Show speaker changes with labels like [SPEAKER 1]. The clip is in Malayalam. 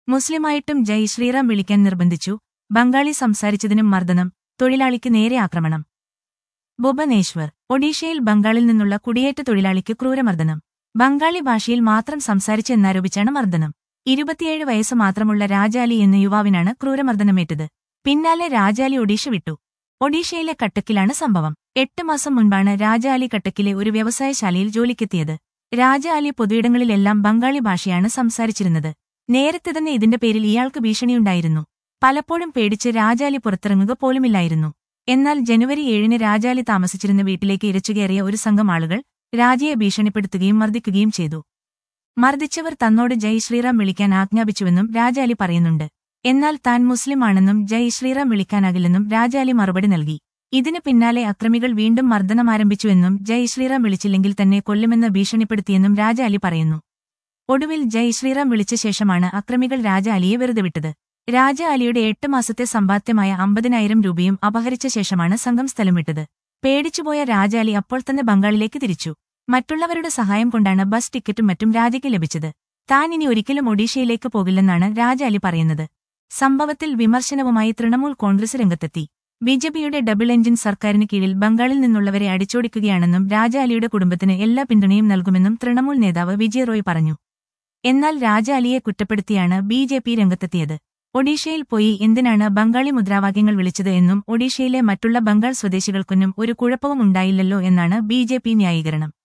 [SPEAKER 1] മുസ്ലിമായിട്ടും ജയ് ശ്രീറാം വിളിക്കാൻ നിർബന്ധിച്ചു ബംഗാളി സംസാരിച്ചതിനും മർദ്ദനം തൊഴിലാളിക്ക് നേരെ ആക്രമണം ഭുവനേശ്വർ ഒഡീഷയിൽ ബംഗാളിൽ നിന്നുള്ള കുടിയേറ്റ തൊഴിലാളിക്ക് ക്രൂരമർദ്ദനം ബംഗാളി ഭാഷയിൽ മാത്രം സംസാരിച്ചെന്നാരോപിച്ചാണ് മർദ്ദനം ഇരുപത്തിയേഴ് വയസ്സ് മാത്രമുള്ള രാജാലി എന്ന യുവാവിനാണ് ക്രൂരമർദ്ദനമേറ്റത് പിന്നാലെ രാജാലി ഒഡീഷ വിട്ടു ഒഡീഷയിലെ കട്ടക്കിലാണ് സംഭവം എട്ട് മാസം മുൻപാണ് രാജാലി കട്ടക്കിലെ ഒരു വ്യവസായശാലയിൽ ജോലിക്കെത്തിയത് രാജാലി പൊതുയിടങ്ങളിലെല്ലാം ബംഗാളി ഭാഷയാണ് സംസാരിച്ചിരുന്നത് നേരത്തെ തന്നെ ഇതിന്റെ പേരിൽ ഇയാൾക്ക് ഭീഷണിയുണ്ടായിരുന്നു പലപ്പോഴും പേടിച്ച് രാജാലി പുറത്തിറങ്ങുക പോലുമില്ലായിരുന്നു എന്നാൽ ജനുവരി ഏഴിന് രാജാലി താമസിച്ചിരുന്ന വീട്ടിലേക്ക് ഇരച്ചുകയറിയ ഒരു സംഘം ആളുകൾ രാജയെ ഭീഷണിപ്പെടുത്തുകയും മർദ്ദിക്കുകയും ചെയ്തു മർദ്ദിച്ചവർ തന്നോട് ജയ് ശ്രീറാം വിളിക്കാൻ ആജ്ഞാപിച്ചുവെന്നും രാജാലി പറയുന്നുണ്ട് എന്നാൽ താൻ മുസ്ലിമാണെന്നും ജയ് ശ്രീറാം വിളിക്കാനാകില്ലെന്നും രാജാലി മറുപടി നൽകി ഇതിന് പിന്നാലെ അക്രമികൾ വീണ്ടും മർദ്ദനം ആരംഭിച്ചുവെന്നും ജയ് ശ്രീറാം വിളിച്ചില്ലെങ്കിൽ തന്നെ കൊല്ലുമെന്ന് ഭീഷണിപ്പെടുത്തിയെന്നും രാജാലി പറയുന്നു ഒടുവിൽ ജയ് ശ്രീറാം വിളിച്ച ശേഷമാണ് അക്രമികൾ രാജാലിയെ വെറുതെ വിട്ടത് രാജ അലിയുടെ എട്ട് മാസത്തെ സമ്പാദ്യമായ അമ്പതിനായിരം രൂപയും അപഹരിച്ച ശേഷമാണ് സംഘം സ്ഥലം വിട്ടത് പേടിച്ചുപോയ രാജാലി അപ്പോൾ തന്നെ ബംഗാളിലേക്ക് തിരിച്ചു മറ്റുള്ളവരുടെ സഹായം കൊണ്ടാണ് ബസ് ടിക്കറ്റും മറ്റും രാജയ്ക്ക് ലഭിച്ചത് താൻ ഇനി ഒരിക്കലും ഒഡീഷയിലേക്ക് പോകില്ലെന്നാണ് രാജാലി പറയുന്നത് സംഭവത്തിൽ വിമർശനവുമായി തൃണമൂൽ കോൺഗ്രസ് രംഗത്തെത്തി ബിജെപിയുടെ ഡബിൾ എഞ്ചിൻ സർക്കാരിന് കീഴിൽ ബംഗാളിൽ നിന്നുള്ളവരെ അടിച്ചോടിക്കുകയാണെന്നും രാജാലിയുടെ കുടുംബത്തിന് എല്ലാ പിന്തുണയും നൽകുമെന്നും തൃണമൂൽ നേതാവ് വിജയ് റോയ് പറഞ്ഞു എന്നാൽ രാജാലിയെ കുറ്റപ്പെടുത്തിയാണ് ബി ജെ പി രംഗത്തെത്തിയത് ഒഡീഷയിൽ പോയി എന്തിനാണ് ബംഗാളി മുദ്രാവാക്യങ്ങൾ വിളിച്ചത് എന്നും ഒഡീഷയിലെ മറ്റുള്ള ബംഗാൾ സ്വദേശികൾക്കൊന്നും ഒരു കുഴപ്പവും ഉണ്ടായില്ലല്ലോ എന്നാണ് ബി ന്യായീകരണം